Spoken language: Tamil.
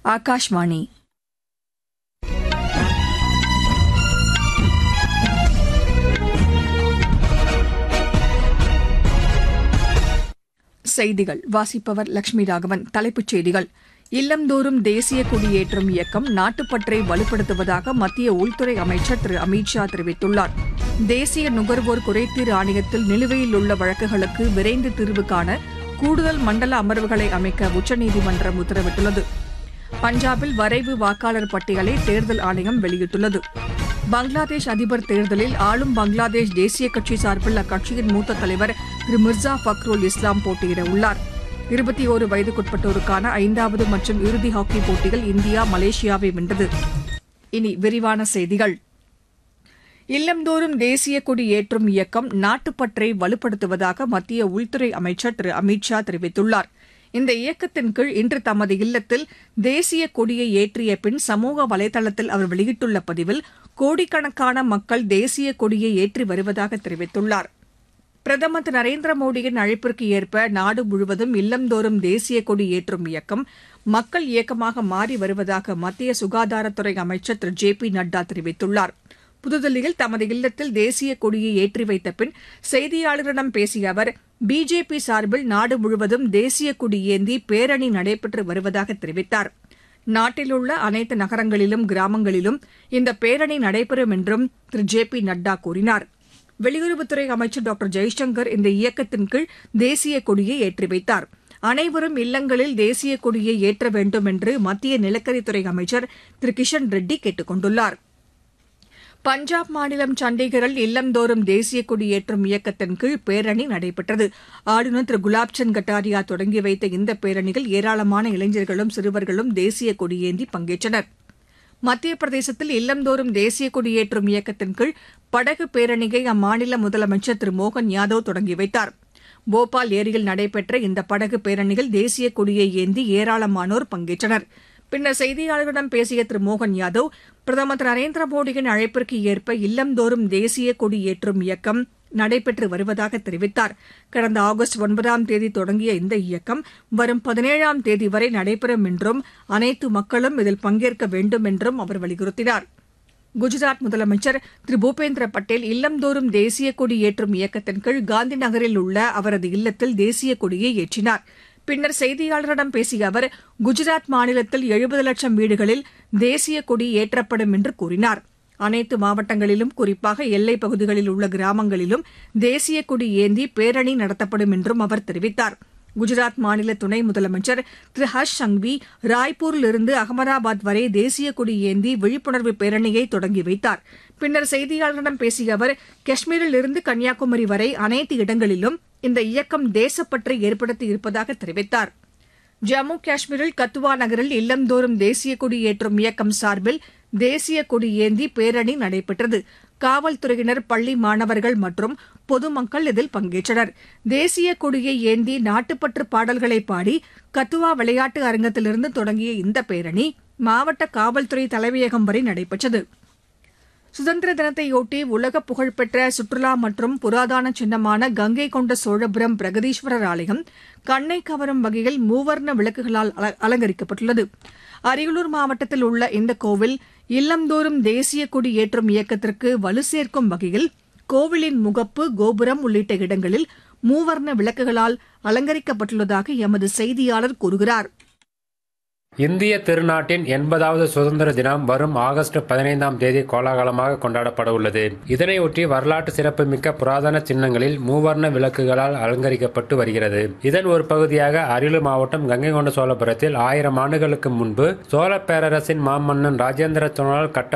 ஆகாஷ்வாணி செய்திகள் வாசிப்பவர் லட்சுமி ராகவன் தலைப்புச் செய்திகள் இல்லந்தோறும் தேசிய கொடியேற்றும் இயக்கம் நாட்டுப்பற்றை வலுப்படுத்துவதாக மத்திய உள்துறை அமைச்சர் திரு அமித் ஷா தெரிவித்துள்ளார் தேசிய நுகர்வோர் குறைதீர் ஆணையத்தில் நிலுவையில் உள்ள வழக்குகளுக்கு விரைந்து தீர்வு காண கூடுதல் மண்டல அமர்வுகளை அமைக்க உச்சநீதிமன்றம் உத்தரவிட்டுள்ளது பஞ்சாபில் வரைவு வாக்காளர் பட்டியலை தேர்தல் ஆணையம் வெளியிட்டுள்ளது பங்களாதேஷ் அதிபர் தேர்தலில் ஆளும் பங்களாதேஷ் தேசிய கட்சி சார்பில் அக்கட்சியின் மூத்த தலைவர் திரு மிர்சா ஃபக்ருல் இஸ்லாம் போட்டியிட உள்ளார் இருபத்தி ஓரு வயதுக்குட்பட்டோருக்கான ஐந்தாவது மற்றும் இறுதி ஹாக்கி போட்டியில் இந்தியா மலேசியாவை வென்றது இனி விரிவான செய்திகள் இல்லந்தோறும் தேசிய கொடி ஏற்றும் இயக்கம் நாட்டுப்பற்றை வலுப்படுத்துவதாக மத்திய உள்துறை அமைச்சர் திரு அமித் ஷா தெரிவித்துள்ளார் இந்த இயக்கத்தின் கீழ் இன்று தமது இல்லத்தில் தேசிய கொடியை ஏற்றிய பின் சமூக வலைதளத்தில் அவர் வெளியிட்டுள்ள பதிவில் கோடிக்கணக்கான மக்கள் தேசிய கொடியை ஏற்றி வருவதாக தெரிவித்துள்ளார் பிரதமர் திரு நரேந்திர மோடியின் அழைப்பிற்கு ஏற்ப நாடு முழுவதும் இல்லந்தோறும் தேசிய கொடி ஏற்றும் இயக்கம் மக்கள் இயக்கமாக மாறி வருவதாக மத்திய சுகாதாரத்துறை அமைச்சர் திரு ஜே பி நட்டா தெரிவித்துள்ளார் புதுதில்லியில் தமது இல்லத்தில் தேசிய கொடியை ஏற்றி வைத்த பின் செய்தியாளர்களிடம் பேசிய அவர் பிஜேபி சார்பில் நாடு முழுவதும் தேசிய கொடி ஏந்தி பேரணி நடைபெற்று வருவதாக தெரிவித்தார் நாட்டில் உள்ள அனைத்து நகரங்களிலும் கிராமங்களிலும் இந்த பேரணி நடைபெறும் என்றும் திரு ஜே பி நட்டா கூறினார் வெளியுறவுத்துறை அமைச்சர் டாக்டர் ஜெய்சங்கர் இந்த இயக்கத்தின் கீழ் தேசிய கொடியை ஏற்றி வைத்தார் அனைவரும் இல்லங்களில் தேசிய கொடியை ஏற்ற வேண்டும் என்று மத்திய நிலக்கரித்துறை அமைச்சர் திரு கிஷன் ரெட்டி கேட்டுக் கொண்டுள்ளார் பஞ்சாப் மாநிலம் சண்டிகரில் இல்லந்தோறும் தேசிய கொடி ஏற்றும் இயக்கத்தின் கீழ் பேரணி நடைபெற்றது ஆளுநர் திரு குலாப்சந்த் கட்டாரியா தொடங்கி வைத்த இந்த பேரணியில் ஏராளமான இளைஞர்களும் சிறுவர்களும் தேசிய கொடியேந்தி பங்கேற்றனர் மத்திய பிரதேசத்தில் இல்லந்தோறும் தேசிய கொடியேற்றும் இயக்கத்தின் கீழ் படகு பேரணியை அம்மாநில முதலமைச்சர் திரு மோகன் யாதவ் தொடங்கி வைத்தார் போபால் ஏரியில் நடைபெற்ற இந்த படகு பேரணியில் தேசிய கொடியை ஏந்தி ஏராளமானோர் பங்கேற்றனர் பின்னர் செய்தியாளர்களிடம் பேசிய திரு மோகன் யாதவ் பிரதமர் திரு நரேந்திர மோடியின் அழைப்பிற்கு ஏற்ப இல்லந்தோறும் தேசிய கொடி ஏற்றும் இயக்கம் நடைபெற்று வருவதாக தெரிவித்தார் கடந்த ஆகஸ்ட் ஒன்பதாம் தேதி தொடங்கிய இந்த இயக்கம் வரும் பதினேழாம் தேதி வரை நடைபெறும் என்றும் அனைத்து மக்களும் இதில் பங்கேற்க வேண்டும் என்றும் அவர் வலியுறுத்தினார் குஜராத் முதலமைச்சர் திரு பூபேந்திர பட்டேல் இல்லந்தோறும் தேசிய கொடி ஏற்றும் இயக்கத்தின் கீழ் காந்தி நகரில் உள்ள அவரது இல்லத்தில் தேசிய கொடியை ஏற்றினார் பின்னர் செய்தியாளர்களிடம் பேசிய அவர் குஜராத் மாநிலத்தில் எழுபது லட்சம் வீடுகளில் தேசிய கொடி ஏற்றப்படும் என்று கூறினார் அனைத்து மாவட்டங்களிலும் குறிப்பாக எல்லைப் பகுதிகளில் உள்ள கிராமங்களிலும் தேசிய கொடி ஏந்தி பேரணி நடத்தப்படும் என்றும் அவர் தெரிவித்தார் குஜராத் மாநில துணை முதலமைச்சர் திரு ஹர்ஷ் சங்வி ராய்ப்பூரிலிருந்து அகமதாபாத் வரை தேசிய கொடி ஏந்தி விழிப்புணர்வு பேரணியை தொடங்கி வைத்தார் பின்னர் செய்தியாளர்களிடம் பேசிய அவர் காஷ்மீரில் இருந்து கன்னியாகுமரி வரை அனைத்து இடங்களிலும் இந்த இயக்கம் தேசப்பற்றை ஏற்படுத்தி இருப்பதாக தெரிவித்தார் ஜம்மு காஷ்மீரில் கத்துவா நகரில் இல்லந்தோறும் தேசிய கொடி ஏற்றும் இயக்கம் சார்பில் தேசிய கொடி ஏந்தி பேரணி நடைபெற்றது காவல்துறையினர் பள்ளி மாணவர்கள் மற்றும் பொதுமக்கள் இதில் பங்கேற்றனர் தேசிய கொடியை ஏந்தி நாட்டுப்பற்று பாடல்களை பாடி கத்துவா விளையாட்டு அரங்கத்திலிருந்து தொடங்கிய இந்த பேரணி மாவட்ட காவல்துறை தலைமையகம் வரை நடைபெற்றது சுதந்திர தினத்தையொட்டி உலக புகழ்பெற்ற சுற்றுலா மற்றும் புராதன சின்னமான கங்கை கொண்ட சோழபுரம் பிரகதீஸ்வரர் ஆலயம் கண்ணை கவரும் வகையில் மூவர்ண விளக்குகளால் அலங்கரிக்கப்பட்டுள்ளது அரியலூர் மாவட்டத்தில் உள்ள இந்த கோவில் இல்லந்தோறும் தேசிய கொடி ஏற்றும் இயக்கத்திற்கு வலு சேர்க்கும் வகையில் கோவிலின் முகப்பு கோபுரம் உள்ளிட்ட இடங்களில் மூவர்ண விளக்குகளால் அலங்கரிக்கப்பட்டுள்ளதாக எமது செய்தியாளர் கூறுகிறார் இந்திய திருநாட்டின் எண்பதாவது சுதந்திர தினம் வரும் ஆகஸ்ட் பதினைந்தாம் தேதி கோலாகலமாக கொண்டாடப்பட உள்ளது இதனையொட்டி வரலாற்று சிறப்புமிக்க புராதன சின்னங்களில் மூவர்ண விளக்குகளால் அலங்கரிக்கப்பட்டு வருகிறது இதன் ஒரு பகுதியாக அரியலூர் மாவட்டம் கங்கை கொண்ட சோழபுரத்தில் ஆயிரம் ஆண்டுகளுக்கு முன்பு சோழ பேரரசின் மாமன்னன் ராஜேந்திர சோழனால் கட்ட